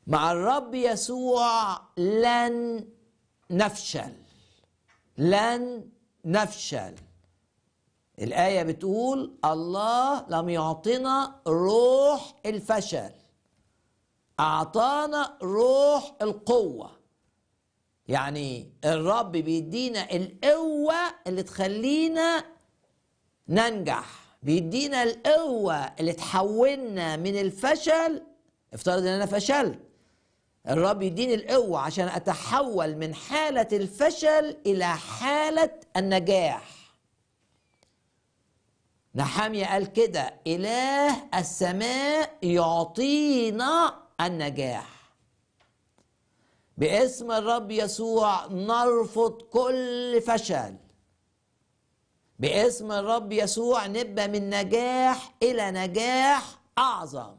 مع الرب يسوع لن نفشل لن نفشل الآية بتقول الله لم يعطنا روح الفشل أعطانا روح القوة يعني الرب بيدينا القوة اللي تخلينا ننجح بيدينا القوة اللي تحولنا من الفشل افترض ان انا فشلت الرب يديني القوة عشان اتحول من حالة الفشل الى حالة النجاح نحامية قال كده إله السماء يعطينا النجاح باسم الرب يسوع نرفض كل فشل باسم الرب يسوع نبقى من نجاح إلى نجاح أعظم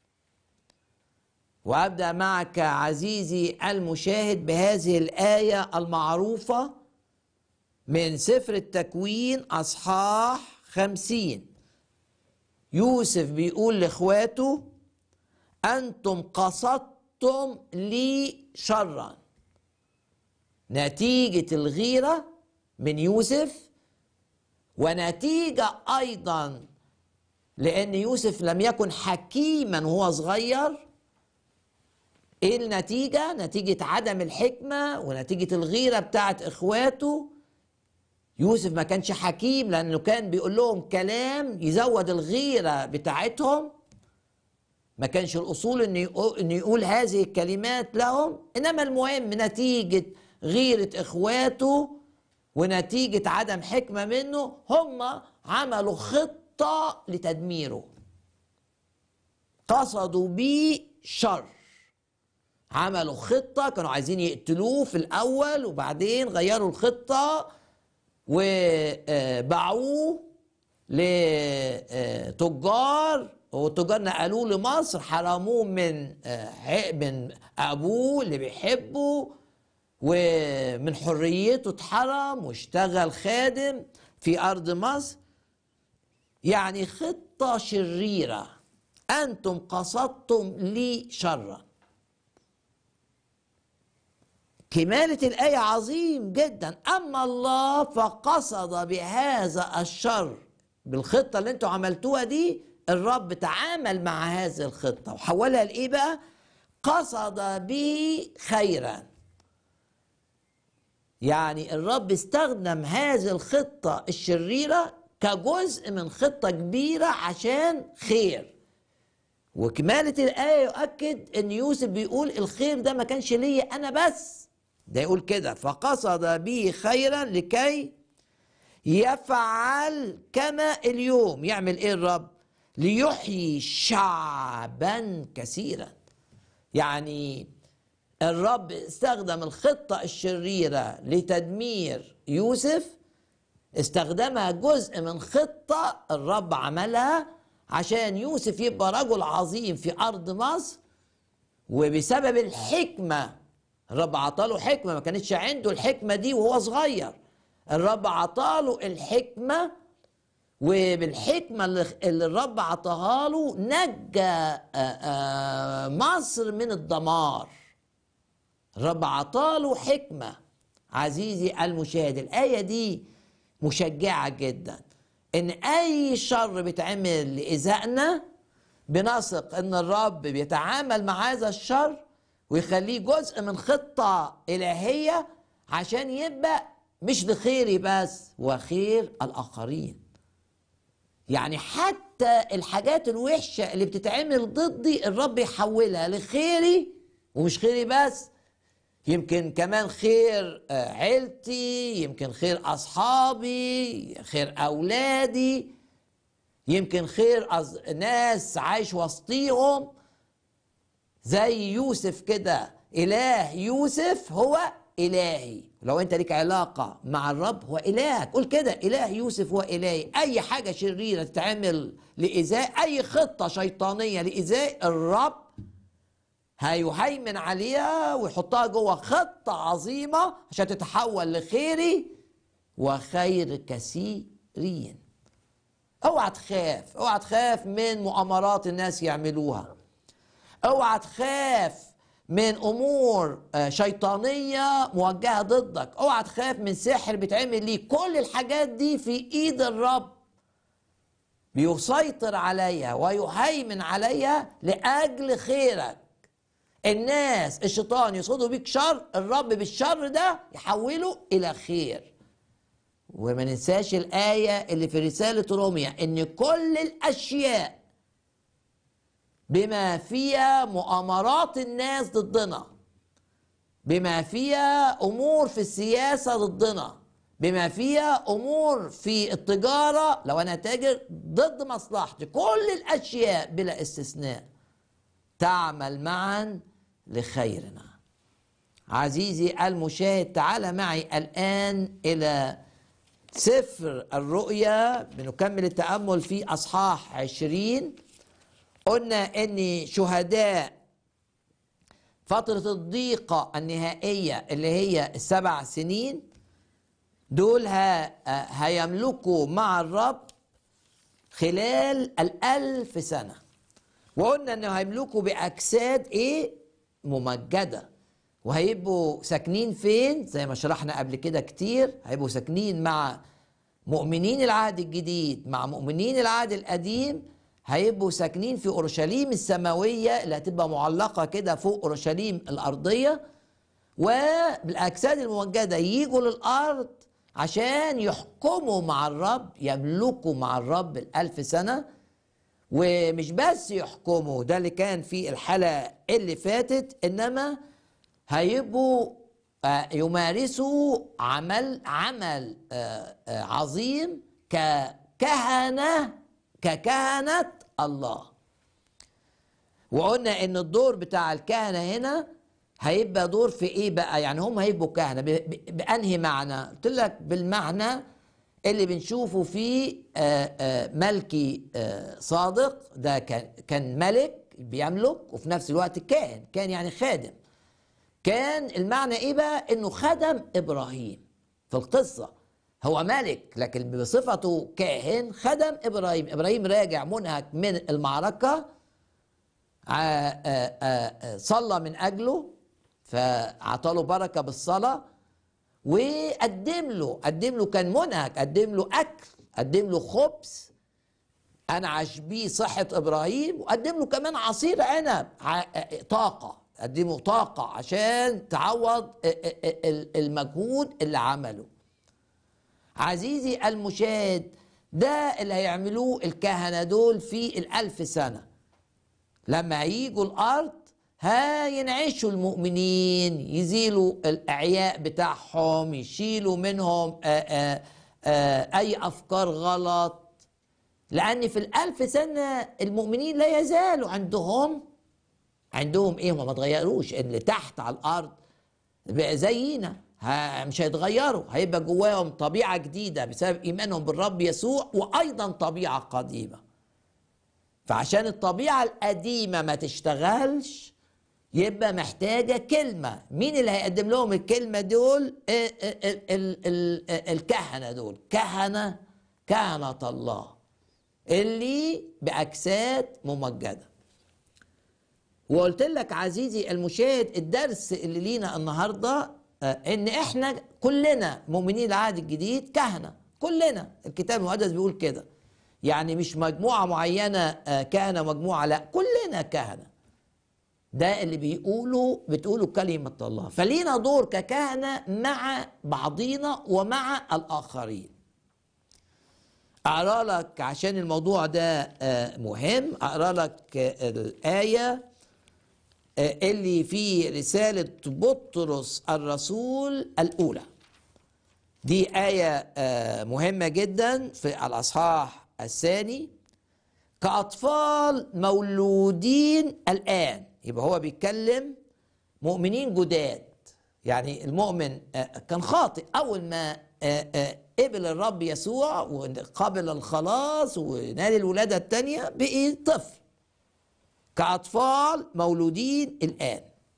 وأبدأ معك عزيزي المشاهد بهذه الآية المعروفة من سفر التكوين أصحاح خمسين يوسف بيقول لاخواته انتم قصدتم لي شرا نتيجة الغيرة من يوسف ونتيجة ايضا لان يوسف لم يكن حكيما وهو صغير ايه النتيجة؟ نتيجة عدم الحكمة ونتيجة الغيرة بتاعت اخواته يوسف ما كانش حكيم لانه كان بيقول لهم كلام يزود الغيره بتاعتهم ما كانش الاصول انه يقول, إنه يقول هذه الكلمات لهم انما المهم نتيجه غيره اخواته ونتيجه عدم حكمه منه هم عملوا خطه لتدميره قصدوا بيه شر عملوا خطه كانوا عايزين يقتلوه في الاول وبعدين غيروا الخطه وباعوه لتجار والتجار نقلوه لمصر حرموه من من ابوه اللي بيحبه ومن حريته اتحرم واشتغل خادم في ارض مصر يعني خطه شريره انتم قصدتم لي شرا كمالة الآية عظيم جدا أما الله فقصد بهذا الشر بالخطة اللي انتوا عملتوها دي الرب تعامل مع هذه الخطة وحولها لإيه بقى قصد به خيرا يعني الرب استخدم هذه الخطة الشريرة كجزء من خطة كبيرة عشان خير وكمالة الآية يؤكد أن يوسف بيقول الخير ده ما كانش ليا أنا بس ده يقول كده فقصد به خيرا لكي يفعل كما اليوم يعمل ايه الرب ليحيي شعبا كثيرا يعني الرب استخدم الخطة الشريرة لتدمير يوسف استخدمها جزء من خطة الرب عملها عشان يوسف يبقى رجل عظيم في أرض مصر وبسبب الحكمة الرب عطاله حكمة ما كانتش عنده الحكمة دي وهو صغير الرب عطاله الحكمة وبالحكمة اللي الرب عطاها له نجى مصر من الدمار الرب عطاله حكمة عزيزي المشاهد الآية دي مشجعة جدا إن أي شر بيتعمل لإيذائنا بنثق إن الرب بيتعامل مع هذا الشر ويخليه جزء من خطة إلهية عشان يبقى مش لخيري بس وخير الآخرين يعني حتى الحاجات الوحشة اللي بتتعمل ضدي الرب يحولها لخيري ومش خيري بس يمكن كمان خير عيلتي يمكن خير أصحابي خير أولادي يمكن خير ناس عايش وسطيهم زي يوسف كده إله يوسف هو إلهي لو أنت ليك علاقة مع الرب هو إلهك قول كده إله يوسف هو إلهي أي حاجة شريرة تتعمل لإزاء أي خطة شيطانية لإزاء الرب هيهيمن عليها ويحطها جوه خطة عظيمة عشان تتحول لخيري وخير كثيرين اوعى تخاف اوعى تخاف من مؤامرات الناس يعملوها اوعى تخاف من امور آه، شيطانيه موجهه ضدك اوعى تخاف من سحر بيتعمل ليك كل الحاجات دي في ايد الرب بيسيطر عليها ويهيمن عليها لاجل خيرك الناس الشيطان يصدوا بيك شر الرب بالشر ده يحوله الى خير وما ننساش الآية اللي في رسالة روميا إن كل الأشياء بما فيها مؤامرات الناس ضدنا بما فيها امور في السياسه ضدنا بما فيها امور في التجاره لو انا تاجر ضد مصلحتي كل الاشياء بلا استثناء تعمل معا لخيرنا عزيزي المشاهد تعال معي الان الى سفر الرؤيا بنكمل التامل في اصحاح عشرين قلنا ان شهداء فترة الضيقة النهائية اللي هي السبع سنين دول هيملكوا مع الرب خلال الألف سنة وقلنا انه هيملكوا بأجساد ايه ممجدة وهيبقوا ساكنين فين زي ما شرحنا قبل كده كتير هيبقوا ساكنين مع مؤمنين العهد الجديد مع مؤمنين العهد القديم هيبقوا ساكنين في اورشليم السماويه اللي هتبقى معلقه كده فوق اورشليم الارضيه وبالاجساد الممجده يجوا للارض عشان يحكموا مع الرب يملكوا مع الرب الألف سنة ومش بس يحكموا ده اللي كان في الحلقة اللي فاتت إنما هيبقوا يمارسوا عمل عمل عظيم ككهنة ككهنة الله وقلنا ان الدور بتاع الكهنة هنا هيبقى دور في ايه بقى يعني هم هيبقوا كهنة بانهي معنى قلت لك بالمعنى اللي بنشوفه في ملكي صادق ده كان كان ملك بيملك وفي نفس الوقت كاهن كان يعني خادم كان المعنى ايه بقى انه خدم ابراهيم في القصه هو ملك لكن بصفته كاهن خدم ابراهيم ابراهيم راجع منهك من المعركه صلى من اجله فعطاله بركه بالصلاه وقدم له قدم له كان منهك قدم له اكل قدم له خبز انعش بيه صحه ابراهيم وقدم له كمان عصير عنب طاقه قدم له طاقه عشان تعوض المجهود اللي عمله عزيزي المشاهد ده اللي هيعملوه الكهنة دول في الألف سنة لما هيجوا الأرض هينعشوا المؤمنين يزيلوا الأعياء بتاعهم يشيلوا منهم آآ آآ أي أفكار غلط لأن في الألف سنة المؤمنين لا يزالوا عندهم عندهم إيه هم ما تغيروش اللي تحت على الأرض زينا مش هيتغيروا هيبقى جواهم طبيعة جديدة بسبب إيمانهم بالرب يسوع وأيضا طبيعة قديمة فعشان الطبيعة القديمة ما تشتغلش يبقى محتاجة كلمة مين اللي هيقدم لهم الكلمة دول الكهنة دول كهنة كهنة الله اللي بأجساد ممجدة وقلت لك عزيزي المشاهد الدرس اللي لينا النهارده ان احنا كلنا مؤمنين العهد الجديد كهنه كلنا الكتاب المقدس بيقول كده يعني مش مجموعه معينه كهنه مجموعه لا كلنا كهنه ده اللي بيقولوا بتقولوا كلمه الله فلينا دور ككهنه مع بعضينا ومع الاخرين اقرا لك عشان الموضوع ده مهم اقرا لك الايه اللي في رسالة بطرس الرسول الأولى دي آية مهمة جدا في الأصحاح الثاني كأطفال مولودين الآن يبقى هو بيتكلم مؤمنين جداد يعني المؤمن كان خاطئ أول ما قبل الرب يسوع وقبل الخلاص ونال الولادة الثانية بقي طفل كأطفال مولودين الآن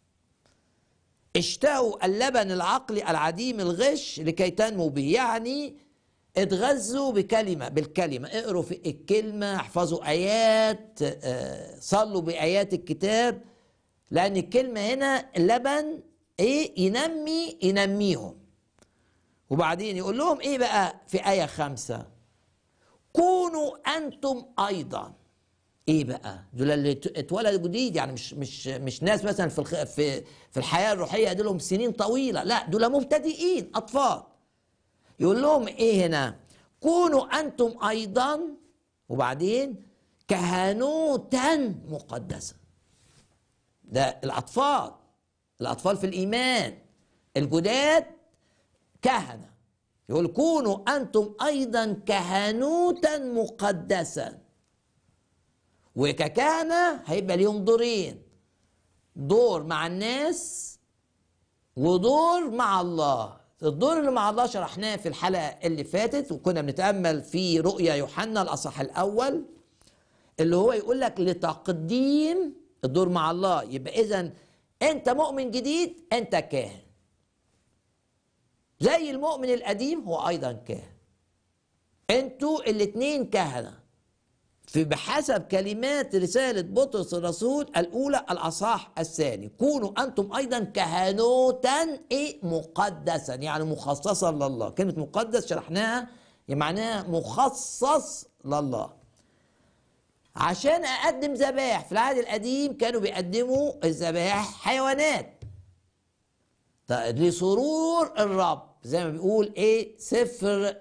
اشتهوا اللبن العقلي العديم الغش لكي تنمو به يعني اتغذوا بكلمة بالكلمة اقروا في الكلمة احفظوا آيات صلوا بآيات الكتاب لان الكلمه هنا اللبن ايه ينمي ينميهم وبعدين يقول لهم ايه بقى في ايه خمسة كونوا انتم ايضا ايه بقى دول اللي ات- اتولدوا جديد يعني مش مش مش ناس مثلا في الخ... في في الحياه الروحيه دي لهم سنين طويله لا دول مبتدئين اطفال يقول لهم ايه هنا كونوا انتم ايضا وبعدين كهنوتا مقدسا ده الاطفال الاطفال في الايمان الجداد كهنه يقول كونوا انتم ايضا كهنوتا مقدسا وككهنه هيبقى ليهم دورين دور مع الناس ودور مع الله الدور اللي مع الله شرحناه في الحلقه اللي فاتت وكنا بنتامل في رؤيا يوحنا الاصح الاول اللي هو يقول لك لتقديم الدور مع الله يبقى اذا انت مؤمن جديد انت كاهن زي المؤمن القديم هو ايضا كاهن انتوا الاتنين كهنه في بحسب كلمات رسالة بطرس الرسول الأولى الأصحاح الثاني كونوا أنتم أيضا كهنوتا إيه مقدسا يعني مخصصا لله كلمة مقدس شرحناها يعني معناها مخصص لله عشان أقدم ذبائح في العهد القديم كانوا بيقدموا الذبائح حيوانات طيب لسرور الرب زي ما بيقول ايه سفر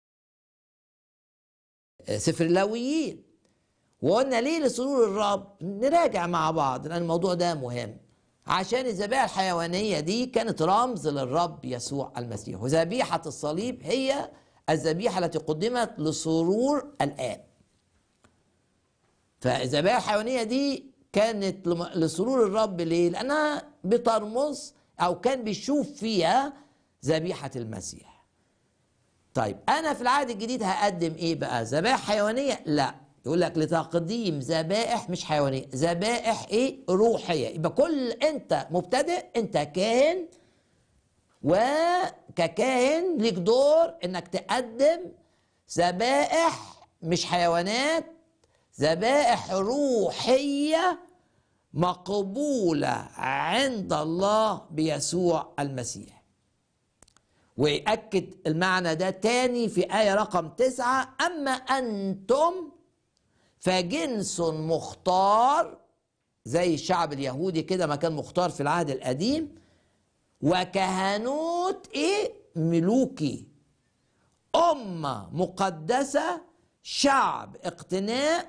سفر اللاويين وقلنا ليه لسرور الرب نراجع مع بعض لان الموضوع ده مهم عشان الذبائح الحيوانيه دي كانت رمز للرب يسوع المسيح وذبيحه الصليب هي الذبيحه التي قدمت لسرور الاب فالذبائح الحيوانيه دي كانت لم- لسرور الرب ليه؟ لانها بترمز او كان بيشوف فيها ذبيحه المسيح. طيب انا في العهد الجديد هقدم ايه بقى؟ ذبائح حيوانيه؟ لا يقول لك لتقديم ذبائح مش حيوانيه، ذبائح ايه؟ روحيه، يبقى كل انت مبتدئ انت كاهن وككاهن ليك دور انك تقدم ذبائح مش حيوانات ذبائح روحيه مقبوله عند الله بيسوع المسيح ويأكد المعنى ده تاني في آية رقم تسعة أما أنتم فجنس مختار زي الشعب اليهودي كده ما كان مختار في العهد القديم وكهنوت ايه ملوكي أمة مقدسة شعب اقتناء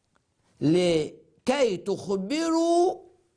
لكي تخبروا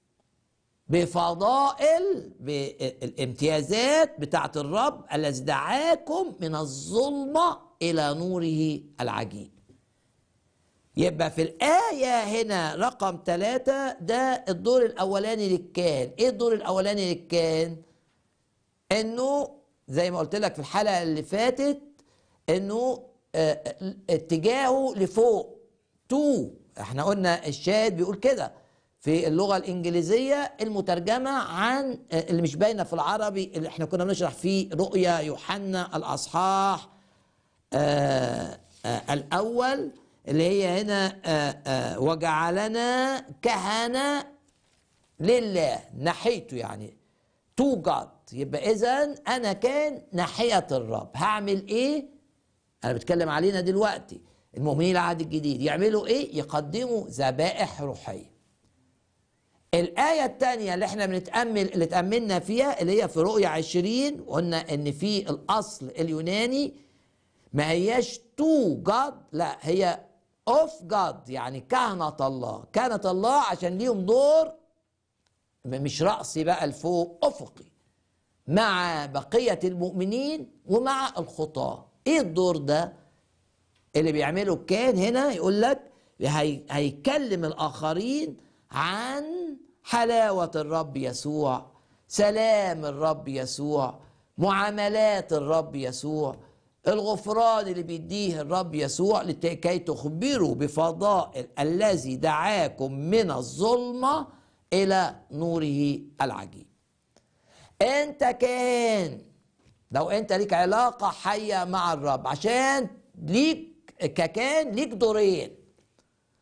بفضائل بالامتيازات بتاعت الرب الذي دعاكم من الظلمة إلى نوره العجيب يبقى في الآية هنا رقم ثلاثة ده الدور الأولاني للكاهن إيه الدور الأولاني للكاهن؟ إنه زي ما قلت لك في الحلقة اللي فاتت إنه آه، اتجاهه لفوق تو احنا قلنا الشاهد بيقول كده في اللغة الإنجليزية المترجمة عن آه، اللي مش باينة في العربي اللي احنا كنا بنشرح فيه رؤيا يوحنا الأصحاح آه آه الأول اللي هي هنا آه آه وجعلنا كهنة لله ناحيته يعني تو جاد يبقى إذا أنا كان ناحية الرب هعمل إيه؟ أنا بتكلم علينا دلوقتي المؤمنين العهد الجديد يعملوا إيه؟ يقدموا ذبائح روحية الآية الثانية اللي احنا بنتأمل اللي تأملنا فيها اللي هي في رؤية عشرين قلنا إن في الأصل اليوناني ما هياش تو جاد لا هي اوف جاد يعني كهنة الله كهنة الله عشان ليهم دور مش رأسي بقى لفوق أفقي مع بقية المؤمنين ومع الخطاة ايه الدور ده اللي بيعمله الكاهن هنا يقول لك هي هيكلم الآخرين عن حلاوة الرب يسوع سلام الرب يسوع معاملات الرب يسوع الغفران اللي بيديه الرب يسوع لكي تخبروا بفضائل الذي دعاكم من الظلمة إلى نوره العجيب انت كان لو انت ليك علاقة حية مع الرب عشان ليك ككان ليك دورين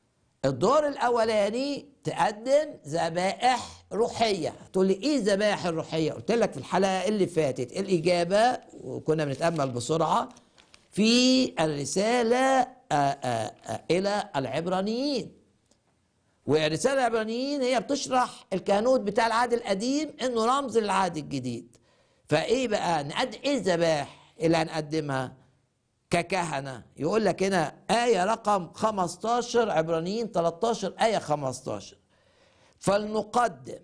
الدور الاولاني تقدم ذبائح روحيه تقول لي ايه الذبائح الروحيه قلت لك في الحلقه اللي فاتت الاجابه وكنا بنتامل بسرعه في الرساله آآ آآ الى العبرانيين ورساله العبرانيين هي بتشرح الكهنوت بتاع العهد القديم انه رمز للعهد الجديد فايه بقى نقدم ايه الذبائح اللي هنقدمها ككهنة يقول لك هنا آية رقم 15 عبرانيين 13 آية 15 فلنقدم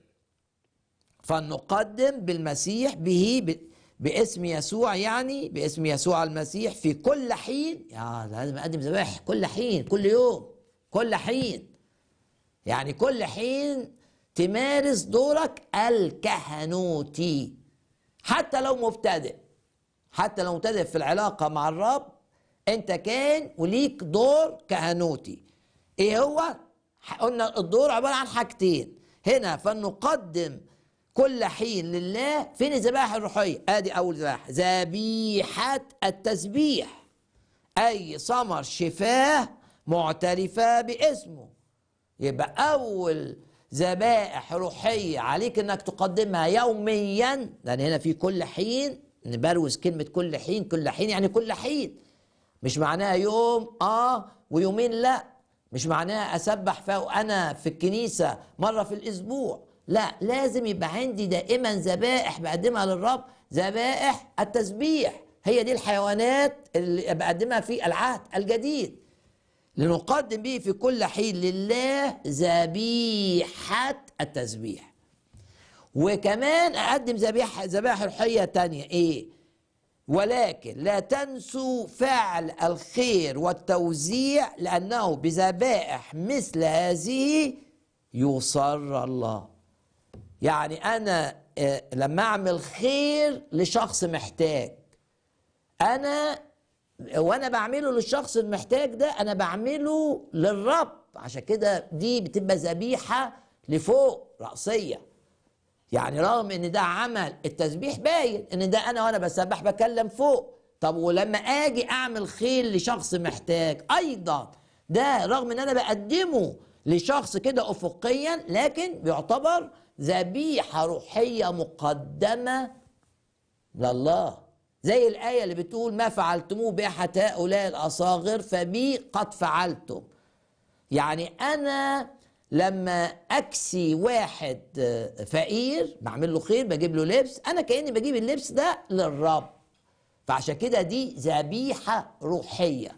فلنقدم بالمسيح به ب- باسم يسوع يعني باسم يسوع المسيح في كل حين يا لازم اقدم ذبائح كل حين كل يوم كل حين يعني كل حين تمارس دورك الكهنوتي حتى لو مبتدئ حتى لو مبتدئ في العلاقة مع الرب انت كان وليك دور كهنوتي ايه هو قلنا الدور عبارة عن حاجتين هنا فنقدم كل حين لله فين الذبائح الروحية ادي اول ذبائح ذبيحة التسبيح اي ثمر شفاه معترفة باسمه يبقى اول ذبائح روحيه عليك انك تقدمها يوميا لان هنا في كل حين نبروز كلمه كل حين كل حين يعني كل حين مش معناها يوم اه ويومين لا مش معناها اسبح انا في الكنيسه مره في الاسبوع لا لازم يبقى عندي دائما ذبائح بقدمها للرب ذبائح التسبيح هي دي الحيوانات اللي بقدمها في العهد الجديد لنقدم به في كل حين لله ذبيحة التسبيح وكمان أقدم ذبيحة ذبائح روحية تانية إيه؟ ولكن لا تنسوا فعل الخير والتوزيع لأنه بذبائح مثل هذه يصر الله يعني أنا آه، لما أعمل خير لشخص محتاج أنا وانا بعمله للشخص المحتاج ده انا بعمله للرب عشان كده دي بتبقى ذبيحه لفوق راسيه يعني رغم ان ده عمل التسبيح باين ان ده انا وانا بسبح بكلم فوق طب ولما اجي اعمل خير لشخص محتاج ايضا ده رغم ان انا بقدمه لشخص كده افقيا لكن بيعتبر ذبيحه روحيه مقدمه لله زي الآية اللي بتقول ما فعلتموه بأحد هؤلاء الأصاغر فبي قد فعلتم يعني أنا لما أكسي واحد آه، فقير بعمل له خير بجيب له لبس أنا كأني بجيب اللبس ده للرب فعشان كده دي ذبيحة روحية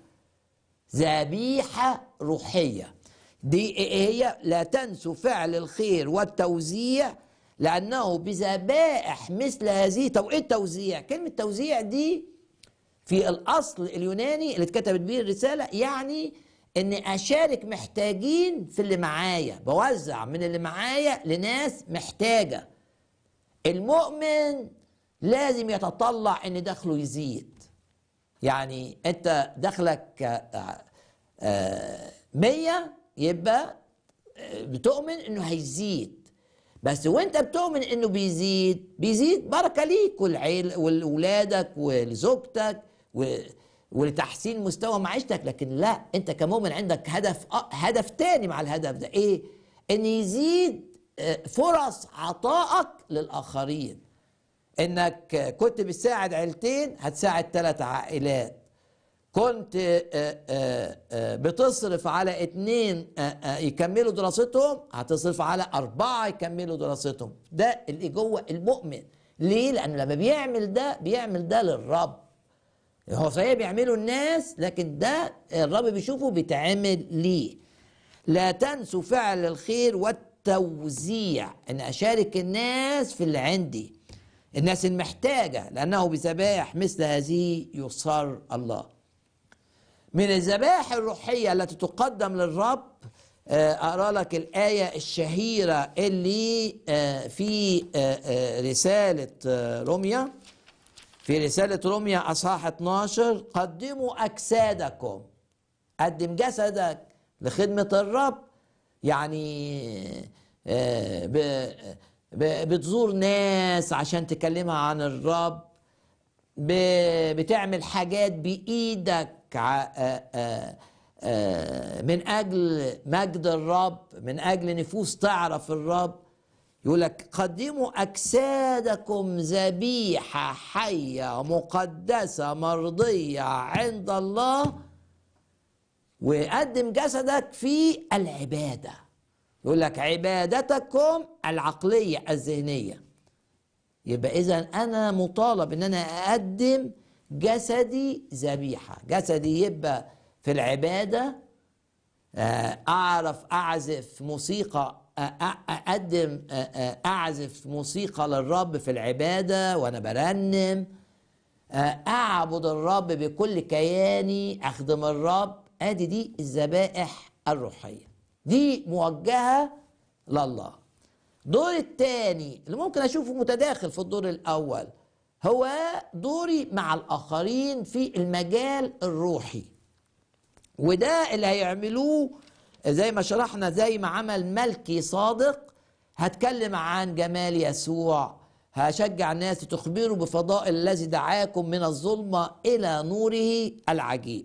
ذبيحة روحية دي إيه هي لا تنسوا فعل الخير والتوزيع لأنه بذبائح مثل هذه طب إيه التوزيع؟ كلمة توزيع دي في الأصل اليوناني اللي اتكتبت به الرسالة يعني إني أشارك محتاجين في اللي معايا بوزع من اللي معايا لناس محتاجة المؤمن لازم يتطلع إن دخله يزيد يعني أنت دخلك آه، آه، مية يبقى آه، بتؤمن إنه هيزيد بس وانت بتؤمن انه بيزيد بيزيد بركه ليك والعيل ولولادك ولزوجتك و- ولتحسين مستوى معيشتك لكن لا انت كمؤمن عندك هدف آه، هدف تاني مع الهدف ده ايه ان يزيد آه، فرص عطائك للاخرين انك كنت بتساعد عيلتين هتساعد ثلاث عائلات كنت آه، آه، آه، بتصرف على اتنين آه، آه، يكملوا دراستهم هتصرف على أربعة يكملوا دراستهم ده اللي جوه المؤمن ليه؟ لأنه لما بيعمل ده بيعمل ده للرب هو صحيح بيعمله الناس لكن ده الرب بيشوفه بيتعمل ليه لا تنسوا فعل الخير والتوزيع ان اشارك الناس في اللي عندي الناس المحتاجة لأنه بذبائح مثل هذه يصر الله من الذبائح الروحية التي تقدم للرب آه، أقرأ لك الآية الشهيرة اللي آه، في آه، آه، رسالة آه، روميا في رسالة روميا أصحاح 12 قدموا أجسادكم قدم جسدك لخدمة الرب يعني آه، ب- ب- بتزور ناس عشان تكلمها عن الرب ب- بتعمل حاجات بإيدك ع- آه، آه، آه، من اجل مجد الرب من اجل نفوس تعرف الرب يقول لك قدموا اجسادكم ذبيحه حيه مقدسه مرضيه عند الله وقدم جسدك في العباده يقول لك عبادتكم العقليه الذهنيه يبقى اذا انا مطالب ان انا اقدم جسدي ذبيحه جسدي يبقى في العباده آه، اعرف اعزف موسيقى آه، آه، اقدم اعزف موسيقى للرب في العباده وانا برنم اعبد الرب بكل كياني اخدم الرب ادي دي الذبائح الروحيه دي موجهه لله دور التاني اللي ممكن اشوفه متداخل في الدور الاول هو دوري مع الاخرين في المجال الروحي وده اللي هيعملوه زي ما شرحنا زي ما عمل ملكي صادق هتكلم عن جمال يسوع هشجع الناس تخبروا بفضائل الذي دعاكم من الظلمة إلى نوره العجيب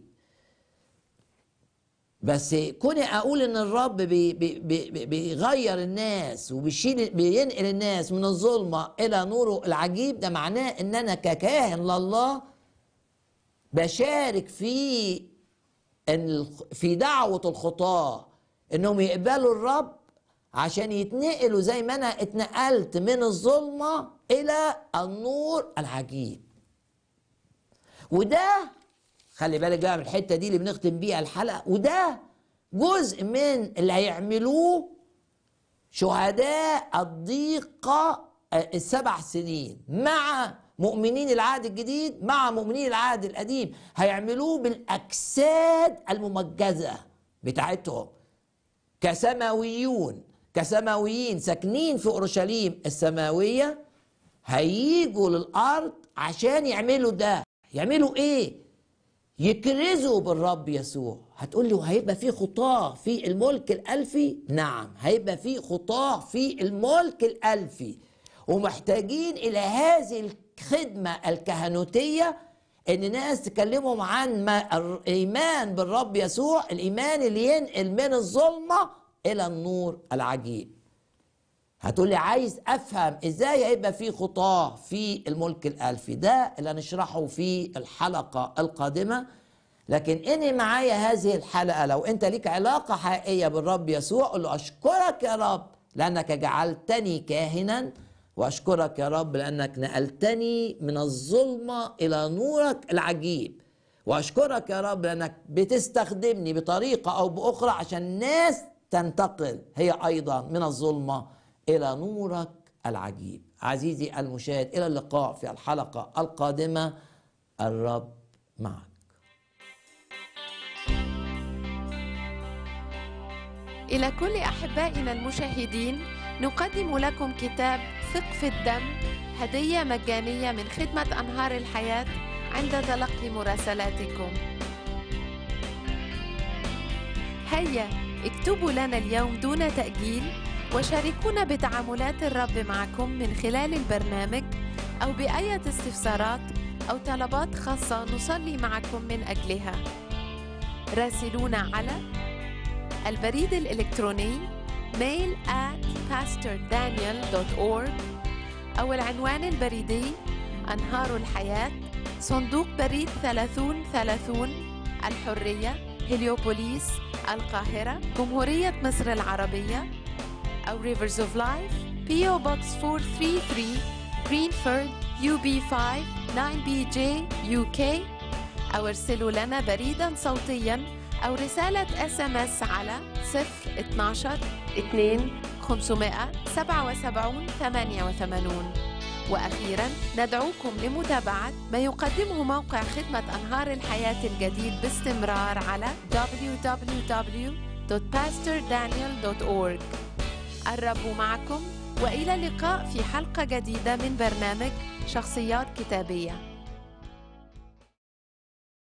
بس كوني اقول ان الرب بي بي بي بيغير الناس وبيشيل بينقل الناس من الظلمه الى نوره العجيب ده معناه ان انا ككاهن لله بشارك في ان في دعوه الخطاه انهم يقبلوا الرب عشان يتنقلوا زي ما انا اتنقلت من الظلمه الى النور العجيب وده خلي بالك بقى من الحته دي اللي بنختم بيها الحلقه وده جزء من اللي هيعملوه شهداء الضيقه السبع سنين مع مؤمنين العهد الجديد مع مؤمنين العهد القديم هيعملوه بالاجساد الممجزه بتاعتهم كسماويون كسماويين ساكنين في اورشليم السماويه هيجوا للارض عشان يعملوا ده يعملوا ايه يكرزوا بالرب يسوع هتقول لي وهيبقى في خطاه في الملك الالفي نعم هيبقى في خطاه في الملك الالفي ومحتاجين الى هذه الخدمه الكهنوتيه ان ناس تكلمهم عن ما الايمان بالرب يسوع الايمان اللي ينقل من الظلمه الى النور العجيب هتقول لي عايز افهم ازاي هيبقى في خطاه في الملك الالفي ده اللي هنشرحه في الحلقه القادمه لكن اني معايا هذه الحلقه لو انت ليك علاقه حقيقيه بالرب يسوع قل له اشكرك يا رب لانك جعلتني كاهنا واشكرك يا رب لانك نقلتني من الظلمه الى نورك العجيب واشكرك يا رب لانك بتستخدمني بطريقه او باخرى عشان الناس تنتقل هي ايضا من الظلمه الى نورك العجيب عزيزي المشاهد الى اللقاء في الحلقه القادمه الرب معك إلى كل أحبائنا المشاهدين نقدم لكم كتاب ثق في الدم هدية مجانية من خدمة أنهار الحياة عند تلقي مراسلاتكم هيا اكتبوا لنا اليوم دون تأجيل وشاركونا بتعاملات الرب معكم من خلال البرنامج أو بأية استفسارات أو طلبات خاصة نصلي معكم من أجلها راسلونا على البريد الإلكتروني mail at pastordaniel.org أو العنوان البريدي أنهار الحياة صندوق بريد 3030 الحرية هليوبوليس القاهرة جمهورية مصر العربية أو Rivers of Life PO Box 433 Greenford UB5 9BJ UK أو ارسلوا لنا بريدا صوتيا أو رسالة اس ام اس على 012 2 577 88 وأخيرا ندعوكم لمتابعة ما يقدمه موقع خدمة أنهار الحياة الجديد باستمرار على www.pastordaniel.org الرب معكم والى اللقاء في حلقه جديده من برنامج شخصيات كتابيه